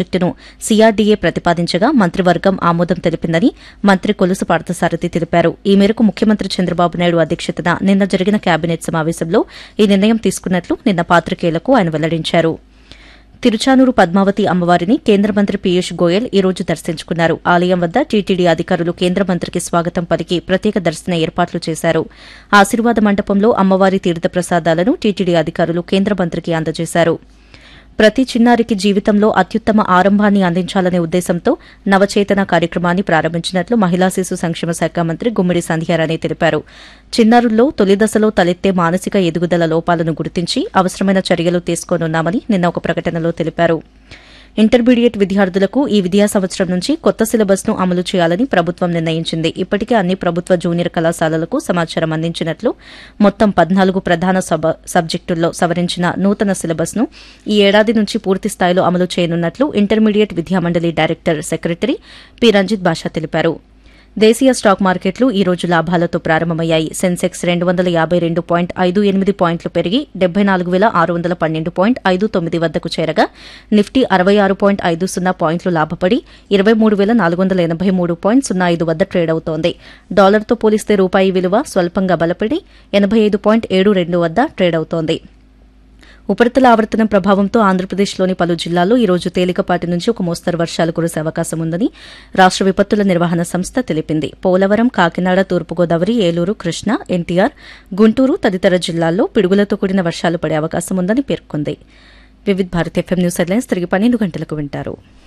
ప్రాజెక్టును సీఆర్డీఏ ప్రతిపాదించగా మంత్రివర్గం ఆమోదం తెలిపిందని మంత్రి కొలుసు పార్థసారథి తెలిపారు ఈ మేరకు ముఖ్యమంత్రి చంద్రబాబు నాయుడు అధ్యక్షతన నిన్న జరిగిన కేబినెట్ సమావేశంలో ఈ నిర్ణయం తీసుకున్నట్లు నిన్న పాత్రికేయులకు ఆయన వెల్లడించారు తిరుచానూరు పద్మావతి అమ్మవారిని కేంద్ర మంత్రి పీయూష్ గోయల్ ఈ రోజు దర్శించుకున్నారు ఆలయం వద్ద టీటీడీ అధికారులు కేంద్ర మంత్రికి స్వాగతం పలికి ప్రత్యేక దర్శన ఏర్పాట్లు చేశారు ఆశీర్వాద మండపంలో అమ్మవారి తీర్థ ప్రసాదాలను టీటీడీ అధికారులు కేంద్ర మంత్రికి అందజేశారు ప్రతి చిన్నారికి జీవితంలో అత్యుత్తమ ఆరంభాన్ని అందించాలనే ఉద్దేశంతో నవచేతన కార్యక్రమాన్ని ప్రారంభించినట్లు మహిళా శిశు సంక్షేమ శాఖ మంత్రి గుమ్మిడి సంధ్యారాణి తెలిపారు చిన్నారుల్లో తొలి దశలో తలెత్తే మానసిక ఎదుగుదల లోపాలను గుర్తించి అవసరమైన చర్యలు తీసుకోనున్నామని నిన్న ఒక ప్రకటనలో తెలిపారు ఇంటర్మీడియట్ విద్యార్థులకు ఈ విద్యా సంవత్సరం నుంచి కొత్త సిలబస్ ను అమలు చేయాలని ప్రభుత్వం నిర్ణయించింది ఇప్పటికే అన్ని ప్రభుత్వ జూనియర్ కళాశాలలకు సమాచారం అందించినట్లు మొత్తం పద్నాలుగు ప్రధాన సబ- సబ్జెక్టుల్లో సవరించిన నూతన సిలబస్ ను ఈ ఏడాది నుంచి పూర్తి స్థాయిలో అమలు చేయనున్నట్లు ఇంటర్మీడియట్ విద్యామండలి director secretary P Ranjith Basha తెలిపారు దేశీయ స్టాక్ మార్కెట్లు ఈ రోజు లాభాలతో ప్రారంభమయ్యాయి సెన్సెక్స్ రెండు వందల యాబై రెండు పాయింట్ ఐదు ఎనిమిది పాయింట్లు పెరిగి డెబ్బై నాలుగు వేల ఆరు వందల పన్నెండు పాయింట్ ఐదు తొమ్మిది వద్దకు చేరగా నిఫ్టీ అరవై ఆరు పాయింట్ ఐదు సున్నా పాయింట్లు లాభపడి ఇరవై మూడు వేల నాలుగు వందల ఎనబై మూడు పాయింట్ సున్నా ఐదు వద్ద ట్రేడ్ అవుతోంది డాలర్తో పోలిస్తే రూపాయి విలువ స్వల్పంగా బలపడి ఎనబై ఐదు పాయింట్ ఏడు రెండు వద్ద ట్రేడ్ అవుతోంది ఉపరితల ఆవర్తనం ప్రభావంతో ఆంధ్రప్రదేశ్లోని పలు జిల్లాల్లో ఈ రోజు తేలికపాటి నుంచి ఒక మోస్తరు వర్షాలు కురిసే అవకాశం ఉందని రాష్ట విపత్తుల నిర్వహణ సంస్థ తెలిపింది పోలవరం కాకినాడ తూర్పుగోదావరి ఏలూరు కృష్ణా ఎన్టీఆర్ గుంటూరు తదితర జిల్లాల్లో పిడుగులతో కూడిన వర్షాలు పడే అవకాశం ఉందని పేర్కొంది Vividh Bharat FM news headlines తిరిగి పన్నెండు గంటలకు వింటారు